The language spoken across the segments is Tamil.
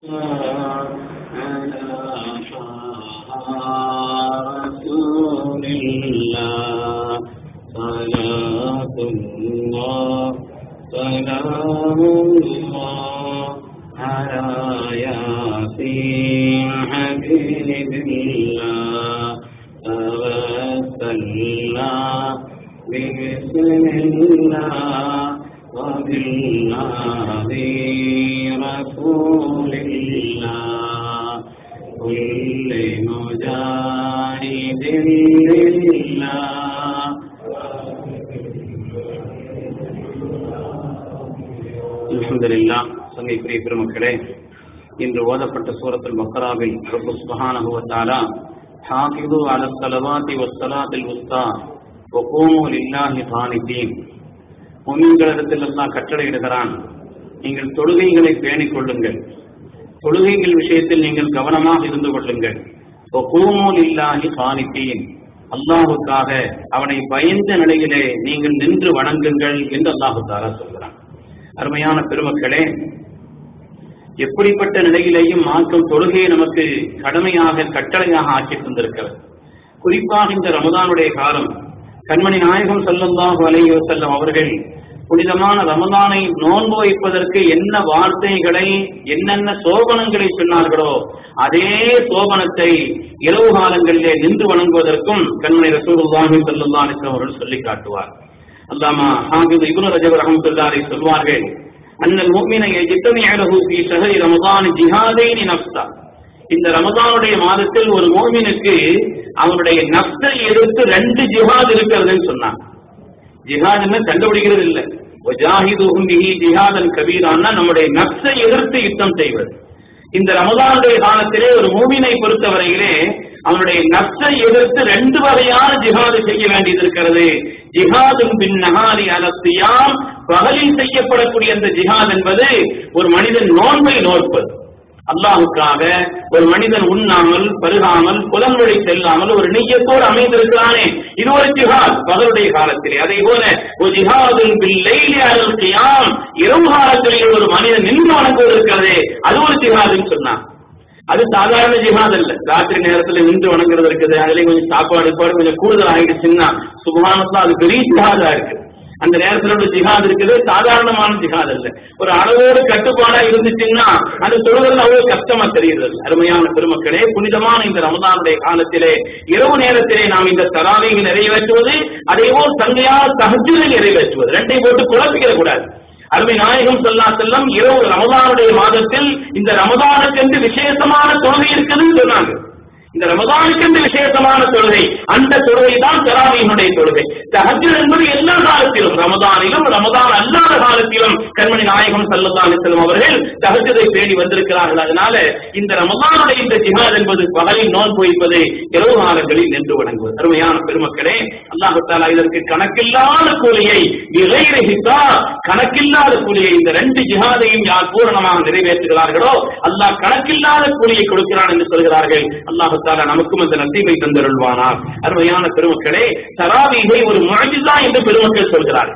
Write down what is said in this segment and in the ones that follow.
رسول الله صلاة الله سلام الله على ياسين حبيب الله توسلنا بسم الله وبالهادي رسول الله كل مجاهد لله அல்ஹம்துலில்லா சங்கைக்குரிய பெருமக்களே இன்று ஓதப்பட்ட சூரத்துல் பக்ராவில் ரப்பு சுபஹானஹு வ தஆலா ஹாஃபிது அல ஸலவாத்தி வஸ்ஸலாத்தில் உஸ்தா வகூமு லில்லாஹி கானிதீன் முமின்களிடத்தில் அல்லாஹ் கட்டளையிடுகிறான் நீங்கள் தொழுகைகளை பேணிக் கொள்ளுங்கள் தொழுகைகள் விஷயத்தில் நீங்கள் கவனமாக இருந்து கொள்ளுங்கள் வகூமு லில்லாஹி கானிதீன் அல்லாஹுக்காக அவனை பயந்த நிலையிலே நீங்கள் நின்று வணங்குங்கள் என்று அல்லாஹு தாரா சொல்கிறான் அருமையான பெருமக்களே எப்படிப்பட்ட நிலையிலேயும் மாற்றும் தொழுகையை நமக்கு கடமையாக கட்டளையாக ஆக்கி தந்திருக்கிறது குறிப்பாக இந்த ரமதானுடைய காலம் கண்மணி நாயகம் செல்லந்தாக அலையோ செல்லும் அவர்கள் புனிதமான ரமதானை நோன்பு வைப்பதற்கு என்ன வார்த்தைகளை என்னென்ன சோபனங்களை சொன்னார்களோ அதே சோபனத்தை இரவு காலங்களிலே நின்று வணங்குவதற்கும் கண்மணி ரசூலுல்லாஹி ஸல்லல்லாஹு அலைஹி வஸல்லம் அவர்கள் சொல்லி காட்டுவார் அல்லாமா ஹாஃபிஸ் இப்னு ரஜப் ரஹ்மத்துல்லாஹி சொல்வார்கள் அன்னல் முஃமின யஜ்தமிஅலஹு ஃபீ ஷஹரி ரமதான் ஜிஹாதைனி நஃப்ஸா இந்த ரமதானுடைய மாதத்தில் ஒரு மோமினுக்கு அவனுடைய நப்சை எதிர்த்து ரெண்டு ஜிஹாத் இருக்கிறதுன்னு சொன்னான் ஜிஹாத்னு கண்டுபிடிக்கிறது இல்லை வஜாஹிதுஹும் பிஹி ஜிஹாதன் கபீரான்னா நம்முடைய நப்சை எதிர்த்து யுத்தம் செய்வது இந்த ரமதானுடைய காலத்திலே ஒரு மூமினை பொறுத்தவரையிலே அவனுடைய நப்சை எதிர்த்து ரெண்டு வகையான ஜிஹாது செய்ய வேண்டியது இருக்கிறது ஜிஹாதும் பின் நகாரி அலசியாம் பகலில் செய்யப்படக்கூடிய அந்த ஜிஹாத் என்பது ஒரு மனிதன் நோன்பை நோற்பது அல்லாஹுக்காக ஒரு மனிதன் உண்ணாமல் பருகாமல் புலன்வழி செல்லாமல் ஒரு நெய்யத்தோடு அமைந்திருக்கிறானே இது ஒரு ஜிஹாத் பகலுடைய காலத்திலே அதே போல ஒரு ஜிஹாதும் பில்லையாம் இரவு காலத்திலே ஒரு மனிதன் நின்று வணங்குவது இருக்கிறதே அது ஒரு ஜிஹாதுன்னு சொன்னான் அது சாதாரண ஜிஹாத் அல்ல ராத்திரி நேரத்துல நின்று வணங்குறது இருக்குது அதுலயும் கொஞ்சம் சாப்பாடு பாடு கொஞ்சம் கூடுதல் ஆகிடுச்சுன்னா சுபகானத்துல அது பெரிய ஜிஹாதா இருக்கு அந்த நேரத்துல உள்ள ஜிஹாத் இருக்குது சாதாரணமான ஜிஹாத் அல்ல ஒரு அளவோடு கட்டுப்பாடா இருந்துச்சுன்னா அது தொழுதல் அவ்வளவு கஷ்டமா தெரியுது அருமையான பெருமக்களே புனிதமான இந்த ரமதானுடைய காலத்திலே இரவு நேரத்திலே நாம் இந்த தராவையை நிறைவேற்றுவது அதேபோல் தங்கையான தகஜலை நிறைவேற்றுவது ரெண்டையும் போட்டு குழப்பிக்கிற கூடாது அருமை நாயகம் சொல்லா செல்லம் இரவு ரமதானுடைய மாதத்தில் இந்த ரமதானுக்கென்று விசேஷமான தொழுகை இருக்குதுன்னு சொன்னாங்க இந்த ரமதானுக்கென்று விசேஷமான தொழுகை அந்த தொழுகை தான் தராவியினுடைய தொழுகை தஹஜர் என்பது எல்லா காலத்திலும் ரமதானிலும் ரமதான் அல்லாத காலத்திலும் கண்மணி நாயகம் சல்லல்லா அலிஸ்லம் அவர்கள் தஹஜரை பேணி வந்திருக்கிறார்கள் அதனால இந்த ரமதானுடைய இந்த ஜிஹாத் என்பது பகலில் நோன் வைப்பது இரவு காலங்களில் நின்று வணங்குவது அருமையான பெருமக்களே அல்லாஹு தாலா இதற்கு கணக்கில்லாத கூலியை இறைரகித்தா கணக்கில்லாத கூலியை இந்த ரெண்டு ஜிஹாதையும் யார் பூரணமாக நிறைவேற்றுகிறார்களோ அல்லாஹ் கணக்கில்லாத கூலியை கொடுக்கிறான் என்று சொல்கிறார்கள் அல்லாஹு தாலா நமக்கும் அந்த நசீபை தந்தருள்வானார் அருமையான பெருமக்களே தராவீகை ஒரு முழஜிதா என்று பெருமக்கள் சொல்கிறார்கள்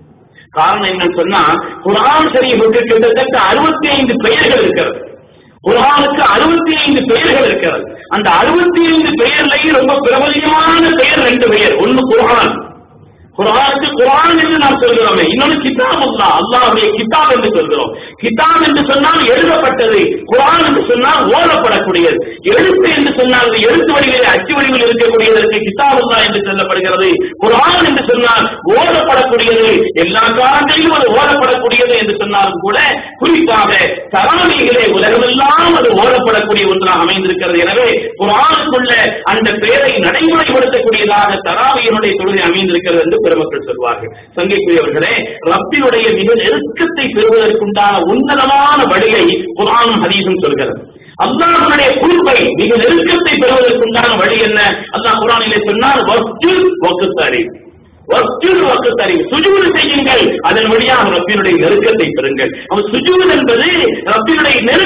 காரணம் என்னன்னு சொன்னா குரான் ஷரீஃபுக்கு கிட்டத்தட்ட அறுபத்தி ஐந்து பெயர்கள் இருக்கிறது குரானுக்கு அறுபத்தி ஐந்து பெயர்கள் இருக்கிறது அந்த அறுபத்தி ஐந்து பெயர்லையும் ரொம்ப பிரபலியமான பெயர் ரெண்டு பெயர் ஒன்னு குரான் குரானுக்கு குரான் என்று நாம் சொல்கிறோமே இன்னொன்னு கிதாப் அல்லா அல்லாஹுடைய கிதாப் என்று சொல்கிறோம் கிதாப் என்று சொன்னால் எழுதப்பட்டது குரான் என்று சொன்னால் ஓதப்படக்கூடியது எழுத்து என்று சொன்னால் அது எழுத்து வடிவிலே அச்சு வடிவில் இருக்கக்கூடியதற்கு கிதாப் அல்லா என்று சொல்லப்படுகிறது குரான் என்று சொன்னால் ஓதப்படக்கூடியது எல்லா காலங்களிலும் அது ஓதப்படக்கூடியது என்று சொன்னாலும் கூட குறிப்பாக தராமிகளே உலகமெல்லாம் அது ஓதப்படக்கூடிய ஒன்றாக அமைந்திருக்கிறது எனவே குரானுக்குள்ள அந்த பெயரை நடைமுறைப்படுத்தக்கூடியதாக தராவியனுடைய தொழுகை அமைந்திருக்கிறது என்று பெருமக்கள் சொல்வார்கள் சங்கைக்குரியவர்களே ரப்பினுடைய மிக நெருக்கத்தை பெறுவதற்குண்டான உன்னதமான வழியை குரானும் ஹதீஸும் சொல்கிறது அல்லாஹனுடைய குழுவை மிக நெருக்கத்தை பெறுவதற்குண்டான வழி என்ன அல்லாஹ் குரானிலே சொன்னார் வஸ்து வக்குத்தாரி வஸ்துல் வக்குத்தாரி சுஜூது செய்யுங்கள் அதன் வழியாக ரப்பினுடைய நெருக்கத்தை பெறுங்கள் அவன் சுஜூத் என்பது ரப்பினுடைய நெருக்கத்தை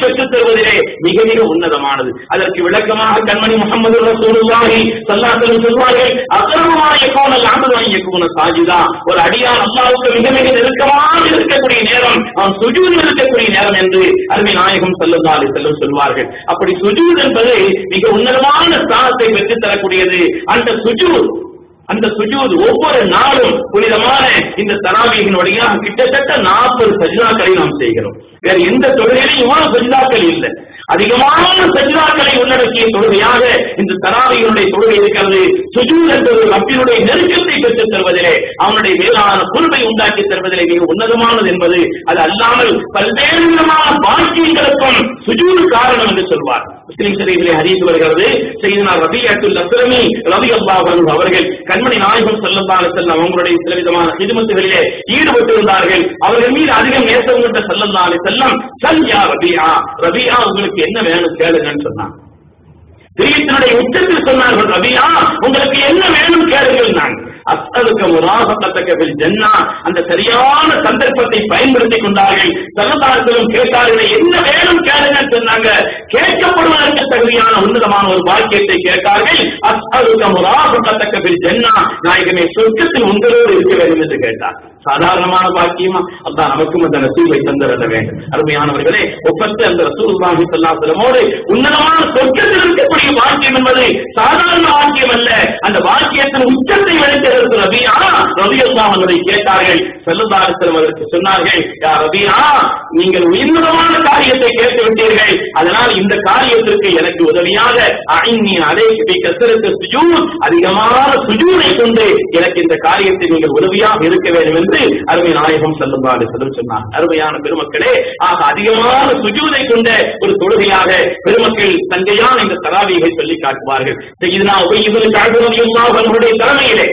பெற்றுத் தருவதிலே மிக மிக உன்னதமானது அதற்கு விளக்கமாக கண்மணி முகமது ரசூலுல்லாஹி ஸல்லல்லாஹு சொல்வார்கள் அகரமாய கோணல் ஆமதாய கோண சாஜிதா ஒரு அடியான் அல்லாஹ்வுக்கு மிக மிக நெருக்கமாக இருக்கக்கூடிய நேரம் அவன் சுஜூதில் இருக்கக்கூடிய நேரம் என்று அருமை நாயகம் ஸல்லல்லாஹு அலைஹி வஸல்லம் சொல்வார்கள் அப்படி சுஜூத் என்பது மிக உன்னதமான ஸ்தானத்தை பெற்றுத் தரக்கூடியது அந்த சுஜூத் அந்த சுஜூத் ஒவ்வொரு நாளும் புனிதமான இந்த தராவீகின் வழியாக கிட்டத்தட்ட நாற்பது சஜிதாக்களை நாம் செய்கிறோம் வேற எந்த தொழுகையிலும் இவ்வளவு சஜிதாக்கள் இல்லை அதிகமான சஜிதாக்களை உள்ளடக்கிய தொழுகையாக இந்த தராவிகளுடைய தொழுகை இருக்கிறது சுஜூத் என்பது ரப்பினுடைய நெருக்கத்தை பெற்றுத் தருவதிலே அவனுடைய மேலான குழுவை உண்டாக்கி தருவதிலே மிக உன்னதமானது என்பது அது அல்லாமல் பல்வேறு விதமான பாக்கியங்களுக்கும் சுஜூது காரணம் என்று சொல்வார் முஸ்லிம் சரீஃபிலே ஹதீஸ் வருகிறது செய்தனா ரபியாத்துல் அஸ்லமி ரவி அல்லாஹ் அவர்கள் கண்மணி நாயகம் ஸல்லல்லாஹு அலைஹி வஸல்லம் அவங்களுடைய சில விதமான ஹிதமத்துகளிலே ஈடுபட்டிருந்தார்கள் அவர்கள் மீது அதிகம் நேசம் கொண்ட ஸல்லல்லாஹு அலைஹி வஸல்லம் சல் யா ரபியா ரபியா உங்களுக்கு என்ன வேணும் கேளுங்கன்னு சொன்னாங்க பிரியத்தினுடைய உச்சத்தில் சொன்னார்கள் ரபியா உங்களுக்கு என்ன வேணும் கேளுங்கள் நான் அஸ்தலுக்க முராகத்தக்க ஜன்னா அந்த சரியான சந்தர்ப்பத்தை பயன்படுத்திக் கொண்டார்கள் சர்வதாரத்திலும் கேட்டார்கள் என்ன வேணும் கேளுங்கன்னு சொன்னாங்க கேட்கப்படுவதற்கு தகுதியான உன்னதமான ஒரு வாக்கியத்தை கேட்டார்கள் அஸ்தலுக்க முராகத்தக்க ஜன்னா நாயகமே சொர்க்கத்தில் உங்களோடு இருக்க வேண்டும் என்று கேட்டார் சாதாரணமான பாக்கியமா அதான் நமக்கும் அந்த நசீவை தந்திருந்த வேண்டும் அருமையானவர்களே ஒப்பத்து அந்த ரசூலுல்லாஹி ஸல்லல்லாஹு அலைஹி வஸல்லமோடு உன்னதமான சொர்க்கத்தில் இருக்கக்கூடிய பாக்கியம் என்பது சாதாரண வாக்கியம் அல்ல அந்த வாக்கியத்தின் உச்சத்தை வெளிக்கிறது ரபியா ரபியல்லாஹ் அவர்களை கேட்டார்கள் ஸல்லல்லாஹு அலைஹி வஸல்லம் அதற்கு சொன்னார்கள் யா ரபியா நீங்கள் உன்னதமான காரியத்தை கேட்டு விட்டீர்கள் அதனால் இந்த காரியத்திற்கு எனக்கு உதவியாக ஐன்னி அலைக்கு பி கஸரத்து சுஜூத் அதிகமான சுஜூதை கொண்டு எனக்கு இந்த காரியத்தை நீங்கள் உதவியாக இருக்க வேண்டும் என்று அருமை நாயகம் ஸல்லல்லாஹு அலைஹி வஸல்லம் சொன்னார் அருமையான பெருமக்களே ஆக அதிகமான சுஜூதை கொண்ட ஒரு தொழுகையாக பெருமக்கள் தங்கையான இந்த தராவீகை சொல்லி காட்டுவார்கள் செய்தனா உபயிபுல் காழ்வதையுல்லாஹ் அவர்களுடைய தலைமையிலே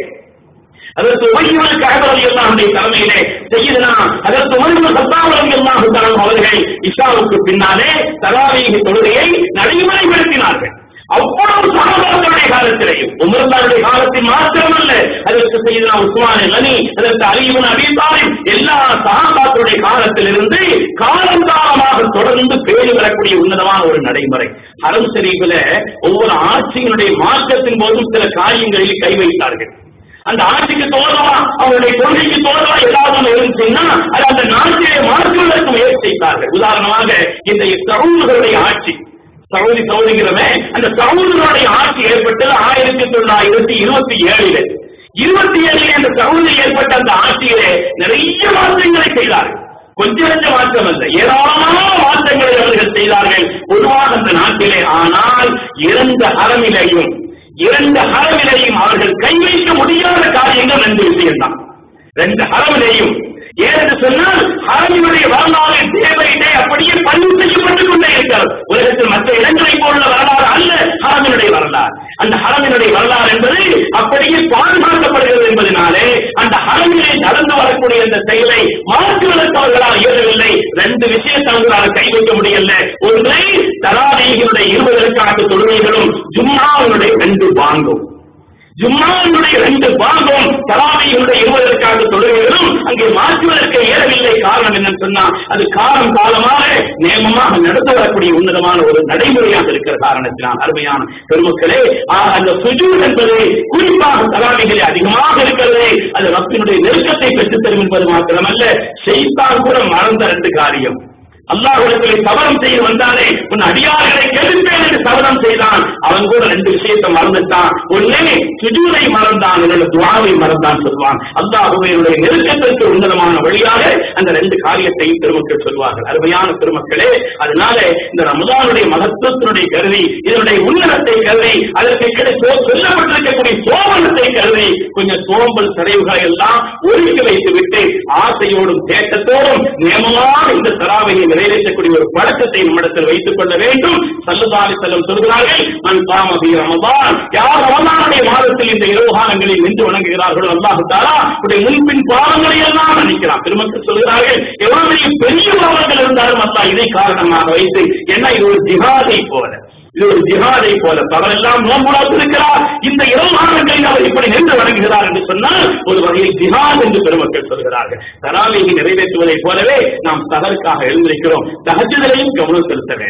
அதற்கு உபயோக கழகம் எல்லாருடைய தலைமையிலே செய்யுதுனா அதற்கு உமர்வு சத்தாவரம் எல்லாம் தரம் அவர்கள் இஷாவுக்கு பின்னாலே தராவீக தொழுகையை நடைமுறைப்படுத்தினார்கள் அவ்வளவு சகாபாக்களுடைய காலத்திலேயும் உமர்ந்தாருடைய காலத்தில் மாத்திரமல்ல அதற்கு செய்தனா உஸ்மான் லனி அதற்கு அலிபுன் அபிதாலிம் எல்லா சகாபாக்களுடைய காலத்திலிருந்து காலங்காலமாக தொடர்ந்து பேணி வரக்கூடிய உன்னதமான ஒரு நடைமுறை ஹரம் ஷரீஃபில ஒவ்வொரு ஆட்சியினுடைய மாற்றத்தின் போதும் சில காரியங்களில் கை வைத்தார்கள் அந்த ஆட்சிக்கு தோழவா அவருடைய கொள்கைக்கு தோழவா ஏதாவது ஒண்ணு இருந்துச்சுன்னா அது அந்த நாட்டிலே மாற்றுவதற்கு முயற்சி செய்தார்கள் உதாரணமாக இந்த சவுண்டுகளுடைய ஆட்சி சவுதி சவுதிங்கிறமே அந்த சவுதிகளுடைய ஆட்சி ஏற்பட்டது ஆயிரத்தி தொள்ளாயிரத்தி இருபத்தி ஏழில இருபத்தி ஏழில் அந்த சவுதியில் ஏற்பட்ட அந்த ஆட்சியிலே நிறைய மாற்றங்களை செய்தார்கள் கொஞ்சம் கொஞ்ச மாற்றம் அல்ல ஏராளமான மாற்றங்களை அவர்கள் செய்தார்கள் பொதுவாக அந்த நாட்டிலே ஆனால் இரண்டு அறநிலையும் இரண்டு ஹரவிலையும் அவர்கள் கை வைக்க முடியாத காரியங்கள் ரெண்டு விஷயம்தான் ரெண்டு ஹரவிலையும் ஏனென்று சொன்னால் ஹரவினுடைய வரலாறு டே பை டே அப்படியே பதிவு செய்யப்பட்டுக் கொண்டே இருக்கிறது உலகத்தில் மற்ற இடங்களை போல வரலாறு அல்ல ஹரவினுடைய வரலாறு அந்த ஹரவினுடைய வரலாறு என்பது அப்படியே பாதுகாக்கப்படுகிறது என்பதனாலே அந்த ஹரவிலே நடந்து வரக்கூடிய அந்த செயலை மாற்றுவதற்கு அவர்களால் இயலவில்லை ரெண்டு விஷயத்தை அவர்களால் கை வைக்க முடியல ஒன்றை தராதீகளுடைய இருபதற்கான தொழுகைகளும் ஜும்மாவினுடைய ரெண்டு பாங்கும் ஜும்மாவினுடைய ரெண்டு பாகம் தலாமையினுடைய இருவதற்காக தொழுகைகளும் அங்கே மாற்றுவதற்கு இயலவில்லை காரணம் என்னன்னு சொன்னா அது காலம் காலமாக நேமமாக நடந்து வரக்கூடிய உன்னதமான ஒரு நடைமுறையாக இருக்கிற காரணத்தினால் அருமையான பெருமக்களே ஆக அந்த சுஜூத் என்பது குறிப்பாக தலாமைகளே அதிகமாக இருக்கிறது அது ரப்பினுடைய நெருக்கத்தை பெற்றுத் தரும் என்பது மாத்திரமல்ல செய்தான் கூட மறந்த ரெண்டு காரியம் அல்லாஹ்விடத்திலே சபதம் செய்து வந்தானே உன் அடியார்களை கெடுப்பேன் என்று சபதம் செய்தான் அவன் கூட ரெண்டு விஷயத்தை மறந்துட்டான் ஒன்னே சுஜூதை மறந்தான் என்னோட துவாவை மறந்தான் சொல்வான் அல்லாஹுவையுடைய நெருக்கத்திற்கு உன்னதமான வழியாக அந்த ரெண்டு காரியத்தையும் பெருமக்கள் சொல்வார்கள் அருமையான பெருமக்களே அதனால இந்த ரமதானுடைய மகத்துவத்தினுடைய கருதி இதனுடைய உன்னதத்தை கருதி அதற்கு கிடை சொல்லப்பட்டிருக்கக்கூடிய சோமனத்தை கருதி கொஞ்சம் சோம்பல் தடைவுகளை எல்லாம் ஒதுக்கி வைத்து விட்டு ஆசையோடும் தேட்டத்தோடும் நியமமான இந்த தராவையை நிறைவேற்றக்கூடிய ஒரு பழக்கத்தை நம்மிடத்தில் வைத்துக் கொள்ள வேண்டும் சல்லுதாரி செல்லம் சொல்கிறார்கள் மன் காமபி ரமதான் யார் ரமதானுடைய மாதத்தில் இந்த இரவுகாலங்களில் நின்று வணங்குகிறார்களோ அல்லாஹு தாலா உடைய முன்பின் பாவங்களை எல்லாம் நினைக்கிறான் பெருமக்கள் சொல்கிறார்கள் எவ்வளவு பெரிய பாவங்கள் இருந்தாலும் அல்லாஹ் இதை காரணமாக வைத்து என்ன இது ஒரு ஜிஹாதை போல இது ஒரு ஜிஹாதை போல பகலெல்லாம் நோன்புலாத்து இருக்கிறார் இந்த இரவாரங்களில் அவர் இப்படி நின்று வணங்குகிறார் என்று சொன்னால் ஒரு வகையில் ஜிஹாத் என்று பெருமக்கள் சொல்கிறார்கள் தராவியை நிறைவேற்றுவதைப் போலவே நாம் தகருக்காக எழுந்திருக்கிறோம் தகஜலையும் கவனம் செலுத்த வேண்டும்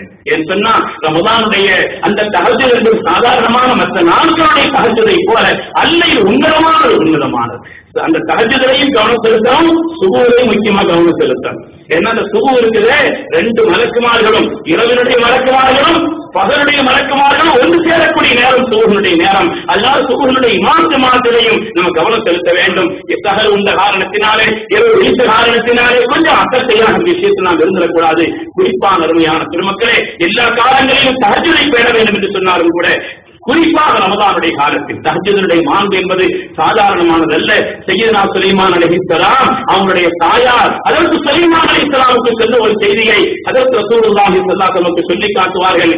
கொள்ளுங்கள் ஏன் சொன்னா ரமதானுடைய அந்த தகஜல் என்பது சாதாரணமான மற்ற நாட்களுடைய தகஜதை போல அல்ல இது உன்னதமான உன்னதமானது அந்த தகஜத்திலையும் கவனம் செலுத்தணும் சுகுவிலையும் முக்கியமா கவனம் செலுத்தணும் ஏன்னா அந்த சுகு இருக்குது ரெண்டு மலக்குமார்களும் இரவினுடைய மலக்குமார்களும் பகலுடைய மலக்குமார்களும் ஒன்று சேரக்கூடிய நேரம் சுகுனுடைய நேரம் அதனால சுகுனுடைய மாற்று மாத்திரையும் நம்ம கவனம் செலுத்த வேண்டும் இத்தகல் உண்ட காரணத்தினாலே இரவு விழித்த காரணத்தினாலே கொஞ்சம் அக்கத்தையான விஷயத்தில் நாம் இருந்துடக்கூடாது குறிப்பான அருமையான திருமக்களே எல்லா காலங்களிலும் தகஜலை பேண வேண்டும் என்று சொன்னாலும் கூட குறிப்பாக ரமதானுடைய காலத்தில் தஹஜனுடைய மாண்பு என்பது சாதாரணமானதல்ல செய்யனா சுலைமான் அலிஹிஸ்லாம் அவங்களுடைய தாயார் அதற்கு சுலைமான் அலிஸ்லாமுக்கு சென்ற ஒரு செய்தியை அதற்கு ரசூலுல்லாஹி ஸல்லல்லாஹு அலைஹி சொல்லி காட்டுவார்கள்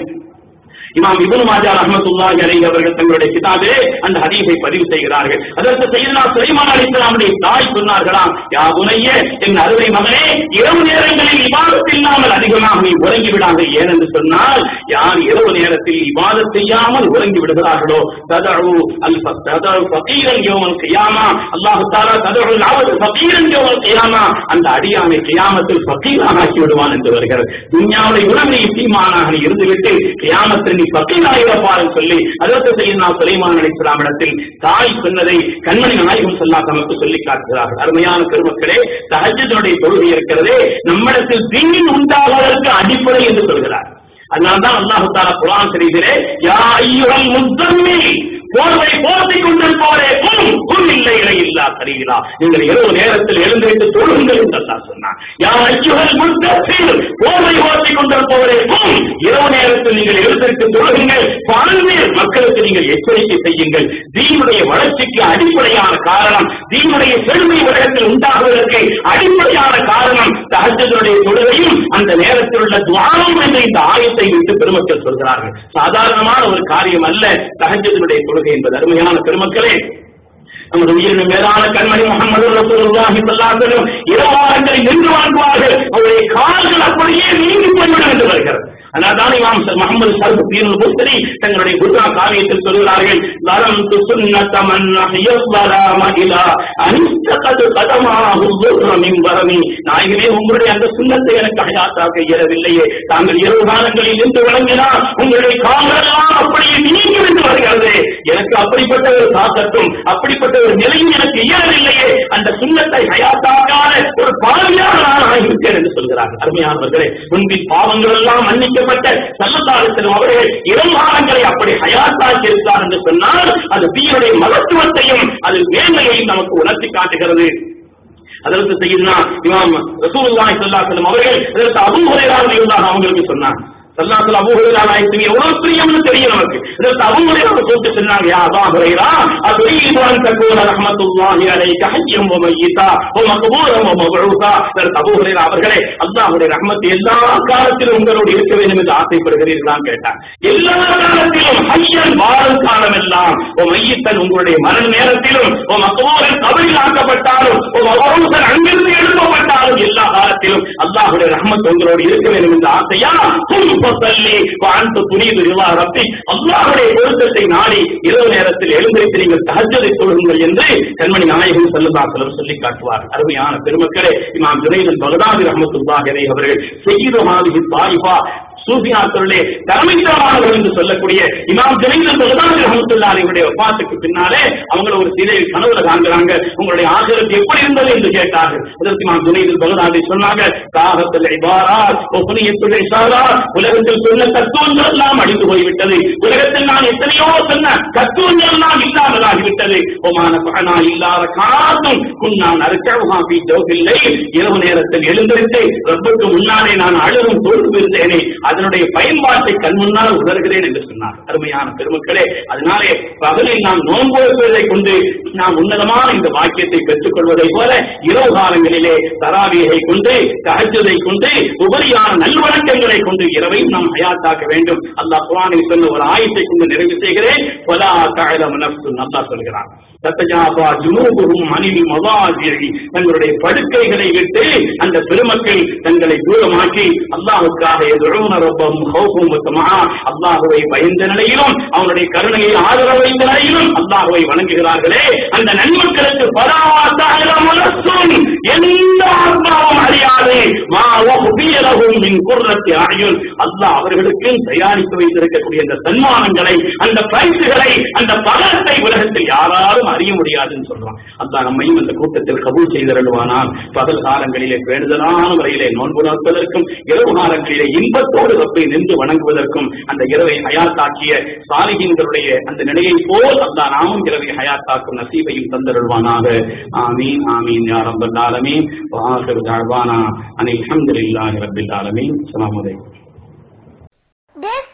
இமாம் இப்னு மாஜா ரஹ்மத்துல்லாஹி அலைஹி அவர்கள் தங்களுடைய கிதாபிலே அந்த ஹதீஸை பதிவு செய்கிறார்கள் அதற்கு சையதுனா சுலைமான் அலைஹிஸ்ஸலாமுடைய தாய் சொன்னார்களாம் யா புனைய என் அருமை மகனே இரவு நேரங்களில் இபாதத் இல்லாமல் அதிகமாக நீ உறங்கி விடாது ஏனென்று சொன்னால் யார் இரவு நேரத்தில் இபாதத் செய்யாமல் உறங்கி விடுகிறார்களோ ததழு அல் ததழு ஃபகீரன் யௌமல் கியாமா அல்லாஹ் தஆலா ததழு அல் ஃபகீரன் யௌமல் கியாமா அந்த அடியானை கியாமத்தில் ஃபகீராக ஆக்கி விடுவான் என்று வருகிறது துன்யாவுடைய உணவை சீமானாக நீ இருந்துவிட்டு கியாமத்தில் நீ பக்கீராயிரப்பாருன்னு சொல்லி அதற்கு செய்யுனா சுலைமான் அலிஸ்லாம் இடத்தில் தாய் சொன்னதை கண்மணி நாயகம் சொல்லா தமக்கு சொல்லி காட்டுகிறார்கள் அருமையான பெருமக்களே தஹஜனுடைய தொழுகை இருக்கிறதே நம்மிடத்தில் தீன் உண்டாகுவதற்கு அடிப்படை என்று சொல்கிறார் அதனால்தான் அல்லாஹு தாலா குரான் செய்திலே யா ஐயுகள் முத்தம்மில் போர்வை போர்த்தி கொண்டிருப்பவரே கும் கும் இல்லை இலை இல்லா சரியில்லா நீங்கள் இரவு நேரத்தில் எழுந்திருந்து தொழுங்கள் என்று அல்லாஹ் சொன்னான் யா ஐயுகள் முத்தத்தில் போர்வை போர்த்தி கொண்டிருப்பவரே கும் இரவு நேரத்தில் நீங்கள் எழுந்திருந்து தொழுகுங்கள் பல்வேறு மக்களுக்கு நீங்கள் எச்சரிக்கை செய்யுங்கள் தீனுடைய வளர்ச்சிக்கு அடிப்படையான காரணம் தீனுடைய செழுமை உலகத்தில் உண்டாகுவதற்கு அடிப்படையான காரணம் தகஜனுடைய தொழுகையும் அந்த நேரத்தில் உள்ள துவாரம் என்ற இந்த ஆயத்தை விட்டு பெருமக்கள் சொல்கிறார்கள் சாதாரணமான ஒரு காரியம் அல்ல தகஜனுடைய தொழுகை என்பது அருமையான பெருமக்களே நமது உயிரின் மேலான கண்மணி முகமது ரசூலுல்லாஹி ஸல்லல்லாஹு அலைஹி வஸல்லம் இரவாரங்களில் நின்று வாழ்வார்கள் அவருடைய கால்கள் அப்படியே நீங்கி போய்விடும் என்று வருகிறது அதனால்தான் இமாம் முகமது சர்பு தீனுல் புஸ்தரி தங்களுடைய குர்ஆ காவியத்தில் சொல்கிறார்கள் லரம் து சுன்னத மன் யஸ்வராம இலா அனிஸ்தகது கதமாஹு துர்ர மின் வரமி நாயகமே உங்களுடைய அந்த சுண்ணத்தை எனக்கு ஹயாத்தாக்க இயலவில்லையே தாங்கள் இரவு காலங்களில் நின்று விளங்கினால் உங்களுடைய கால்களெல்லாம் அப்படியே நீங்கி என்று வருகிறது எனக்கு அப்படிப்பட்ட ஒரு தாக்கத்தும் அப்படிப்பட்ட ஒரு நிலையும் எனக்கு இயலவில்லையே அந்த சுண்ணத்தை ஹயாத்தாக்கான ஒரு பாவியாக நான் ஆகிவிட்டேன் என்று சொல்கிறார்கள் அருமையானவர்களே முன்பின் பாவங்கள் எல்லாம் மன்னிக்கப்பட்ட சல்லதாரத்திலும் அவர்கள் இரமானங்களை அப்படி ஹயாத்தாக்கி இருக்கிறார் என்று சொன்னால் அது தீயுடைய மகத்துவத்தையும் அது மேன்மையையும் நமக்கு உணர்த்தி காட்டுகிறது அதற்கு செய்யுதுனா இமாம் ரசூலுல்லாஹி ஸல்லல்லாஹு அலைஹி வஸல்லம் அவர்கள் அதற்கு அபூ ஹுரைரா ரலியல்லாஹு அவங்களுக்கு சொன்னார் சல்லாத்துல அபூ ஹுரைரா நாயகத்துக்கு எவ்வளவு பிரியம்னு தெரியும் நமக்கு இதற்கு அபூ ஹுரைரா கூப்பிட்டு சொன்னாங்க யா அபா ஹுரைரா அதுரீது அன் தகூன ரஹ்மத்துல்லாஹி அலைக ஹய்யம் வ மய்யிதா வ மக்பூரன் வ மப்ஊதா இதற்கு அபூ ஹுரைரா அவர்களே அல்லாஹ்வுடைய ரஹ்மத் எல்லா காலத்திலும் உங்களோடு இருக்க வேண்டும் என்று ஆசைப்படுகிறீர்களாம் கேட்டார் எல்லா காலத்திலும் ஹய்யன் வாழும் காலம் எல்லாம் ஓ மையத்தன் உங்களுடைய மரண நேரத்திலும் ஓ மக்பூரன் கபரில் ஆக்கப்பட்டாலும் ஓ மகரூசன் அங்கிருந்து எழுப்பப்பட்டாலும் எல்லா காலத்திலும் அல்லாஹ்வுடைய ரஹ்மத் உங்களோடு இருக்க வேண்டும் என்ற ஆசையா தும் ஃபஸல்லி வ அன்த துரீது ரிவா ரப்பி அல்லாஹ்வுடைய பொருத்தத்தை நாடி இரவு நேரத்தில் எழுந்திருத்து நீங்கள் தஹஜ்ஜதை தொழுங்கள் என்று கண்மணி நாயகம் ஸல்லல்லாஹு அலைஹி வஸல்லம் சொல்லி காட்டுவார் அருமையான பெருமக்களே இமாம் ஜுனைத் பகதாதி ரஹ்மத்துல்லாஹி அலைஹி அவர்கள் செய்யுது ஹாதிஹி தாயிஃபா சூஃபியாக்களுடைய தலைமைத்தரமானவர்கள் என்று சொல்லக்கூடிய இமாம் ஜெனீல் பகதாதி ரஹமத்துல்லா அலையுடைய வஃபாத்துக்கு பின்னாலே அவங்கள ஒரு சிலை கனவுல காண்கிறாங்க உங்களுடைய ஆசிரியர் எப்படி இருந்தது என்று கேட்டார்கள் அதற்கு இமாம் ஜுனைத் பகதாதி சொன்னாங்க காகத்தில் இபாராத் ஒப்புனியத்துடைய இஷாரா உலகத்தில் சொன்ன தத்துவங்கள் எல்லாம் அழிந்து போய்விட்டது உலகத்தில் நான் எத்தனையோ சொன்ன தத்துவங்கள் எல்லாம் இல்லாமலாகிவிட்டது ஒமான பகனா இல்லாத காத்தும் குன்னான் அருக்கவுகா பி ஜோகில்லை இரவு நேரத்தில் எழுந்திருத்து ரப்புக்கு முன்னாலே நான் அழுகும் தோல்வி இருந்தேனே அதனுடைய பயன்பாட்டை கண் முன்னால் உணர்கிறேன் என்று சொன்னார் அருமையான பெருமக்களே அதனாலே பகலில் நாம் நோன்பு வைப்பதை கொண்டு நாம் உன்னதமான இந்த வாக்கியத்தை பெற்றுக் கொள்வதை போல இரவு காலங்களிலே தராவியை கொண்டு தஹஜதை கொண்டு உபரியான நல்வழக்கங்களை கொண்டு இரவையும் நாம் ஹயாத்தாக்க வேண்டும் அல்லாஹ் குரானை சொன்ன ஒரு ஆயத்தை கொண்டு நிறைவு செய்கிறேன் வலா தஅலமு நஃப்சுன் அல்லாஹ் சொல்கிறான் தத்தஜாபா ஜுனூபுகும் அணிலி மவாஜிரி தங்களுடைய படுக்கைகளை விட்டு அந்த பெருமக்கள் தங்களை தூரமாக்கி அல்லாஹுக்காக எதிரோன ரொம்பம் ஹௌஃபும் வத்தமா அல்லாஹுவை பயந்த நிலையிலும் அவனுடைய கருணையை ஆதரவு வைத்த நிலையிலும் அல்லாஹுவை வணங்குகிறார்களே அந்த நன்மக்களுக்கு பராத்தாயிரம் எந்த ஆத்மாவும் அறியாது மா உபியலகும் மின் குர்ரத்தி ஆயுள் அல்லாஹ் அவர்களுக்கு தயாரித்து வைத்திருக்கக்கூடிய அந்த சன்மானங்களை அந்த பரிசுகளை அந்த பலத்தை உலகத்தில் யாராலும் அறிய முடியாதுன்னு சொல்றான் அல்லாஹ் நம்மையும் அந்த கூட்டத்தில் கபூல் செய்திருவானால் பகல் காலங்களிலே பேணுதலான முறையிலே நோன்பு நோற்பதற்கும் இரவு காலங்களிலே இன்பத்தோடு ரப்பை நின்று வணங்குவதற்கும் அந்த இரவை ஹயாத்தாக்கிய சாலிகின்களுடைய அந்த நிலையை போல் அல்லாஹ் நாமும் இரவை ஹயாத்தாக்கும் நசீபையும் தந்தருள்வானாக ஆமீன் ஆமீன் யா ரப்பல் ஆலமீன் வாஹிரு தஅவானா அனில் ஹம்துலில்லாஹி ரப்பில் ஆலமீன் அஸ்ஸலாமு அலைக்கும் This